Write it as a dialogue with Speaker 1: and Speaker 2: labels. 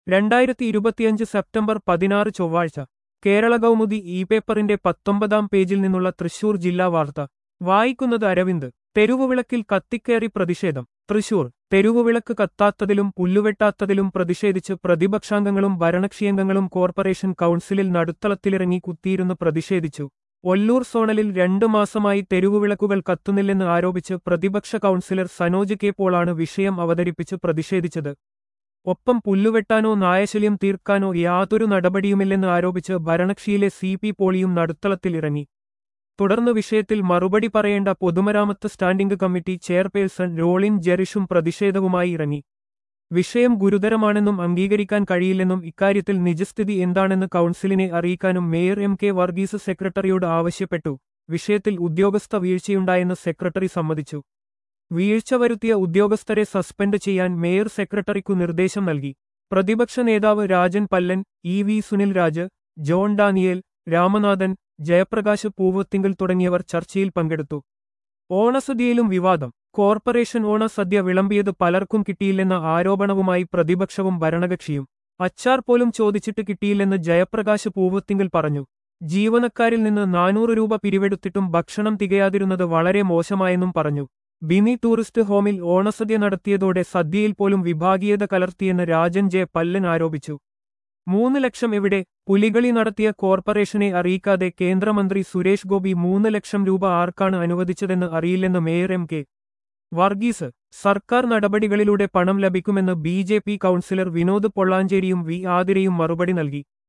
Speaker 1: രണ്ടായിരത്തി ഇരുപത്തിയഞ്ച് സെപ്റ്റംബർ പതിനാറ് ചൊവ്വാഴ്ച കേരള കൗമുദി ഇ പേപ്പറിന്റെ പത്തൊമ്പതാം പേജിൽ നിന്നുള്ള തൃശൂർ ജില്ലാ വാർത്ത വായിക്കുന്നത് അരവിന്ദ് തെരുവുവിളക്കിൽ കത്തിക്കയറി പ്രതിഷേധം തൃശൂർ തെരുവുവിളക്ക് കത്താത്തതിലും പുല്ലുവെട്ടാത്തതിലും പ്രതിഷേധിച്ച് പ്രതിപക്ഷാംഗങ്ങളും ഭരണകക്ഷിയംഗങ്ങളും കോർപ്പറേഷൻ കൗൺസിലിൽ നടുത്തളത്തിലിറങ്ങി കുത്തിയിരുന്ന് പ്രതിഷേധിച്ചു ഒല്ലൂർ സോണലിൽ രണ്ടു മാസമായി തെരുവുവിളക്കുകൾ കത്തുന്നില്ലെന്ന് ആരോപിച്ച് പ്രതിപക്ഷ കൗൺസിലർ സനോജ് കെ പോളാണ് വിഷയം അവതരിപ്പിച്ച് പ്രതിഷേധിച്ചത് ഒപ്പം പുല്ലുവെട്ടാനോ നായശല്യം തീർക്കാനോ യാതൊരു നടപടിയുമില്ലെന്ന് ആരോപിച്ച് ഭരണകക്ഷിയിലെ സി പി പോളിയും നടുത്തളത്തിലിറങ്ങി തുടർന്ന് വിഷയത്തിൽ മറുപടി പറയേണ്ട പൊതുമരാമത്ത് സ്റ്റാൻഡിംഗ് കമ്മിറ്റി ചെയർപേഴ്സൺ റോളിൻ ജെറിഷും പ്രതിഷേധവുമായി ഇറങ്ങി വിഷയം ഗുരുതരമാണെന്നും അംഗീകരിക്കാൻ കഴിയില്ലെന്നും ഇക്കാര്യത്തിൽ നിജസ്ഥിതി എന്താണെന്ന് കൗൺസിലിനെ അറിയിക്കാനും മേയർ എം കെ വർഗീസ് സെക്രട്ടറിയോട് ആവശ്യപ്പെട്ടു വിഷയത്തിൽ ഉദ്യോഗസ്ഥ വീഴ്ചയുണ്ടായെന്ന് സെക്രട്ടറി സമ്മതിച്ചു വീഴ്ച വരുത്തിയ ഉദ്യോഗസ്ഥരെ സസ്പെൻഡ് ചെയ്യാൻ മേയർ സെക്രട്ടറിക്കു നിർദ്ദേശം നൽകി പ്രതിപക്ഷ നേതാവ് രാജൻ പല്ലൻ ഇ വി സുനിൽ രാജ് ജോൺ ഡാനിയേൽ രാമനാഥൻ ജയപ്രകാശ് പൂവത്തിങ്കൽ തുടങ്ങിയവർ ചർച്ചയിൽ പങ്കെടുത്തു ഓണസദ്യയിലും വിവാദം കോർപ്പറേഷൻ ഓണസദ്യ വിളമ്പിയത് പലർക്കും കിട്ടിയില്ലെന്ന ആരോപണവുമായി പ്രതിപക്ഷവും ഭരണകക്ഷിയും അച്ചാർ പോലും ചോദിച്ചിട്ട് കിട്ടിയില്ലെന്ന് ജയപ്രകാശ് പൂവത്തിങ്കൽ പറഞ്ഞു ജീവനക്കാരിൽ നിന്ന് നാനൂറ് രൂപ പിരിവെടുത്തിട്ടും ഭക്ഷണം തികയാതിരുന്നത് വളരെ മോശമായെന്നും പറഞ്ഞു ബിനി ടൂറിസ്റ്റ് ഹോമിൽ ഓണസദ്യ നടത്തിയതോടെ സദ്യയിൽ പോലും വിഭാഗീയത കലർത്തിയെന്ന് രാജൻ ജെ പല്ലൻ ആരോപിച്ചു മൂന്ന് ലക്ഷം എവിടെ പുലികളി നടത്തിയ കോർപ്പറേഷനെ അറിയിക്കാതെ കേന്ദ്രമന്ത്രി സുരേഷ് ഗോപി മൂന്ന് ലക്ഷം രൂപ ആർക്കാണ് അനുവദിച്ചതെന്ന് അറിയില്ലെന്ന് മേയർ എം കെ വർഗീസ് സർക്കാർ നടപടികളിലൂടെ പണം ലഭിക്കുമെന്ന് B J P councillor Vinod പൊള്ളാഞ്ചേരിയും വി ആതിരയും മറുപടി നൽകി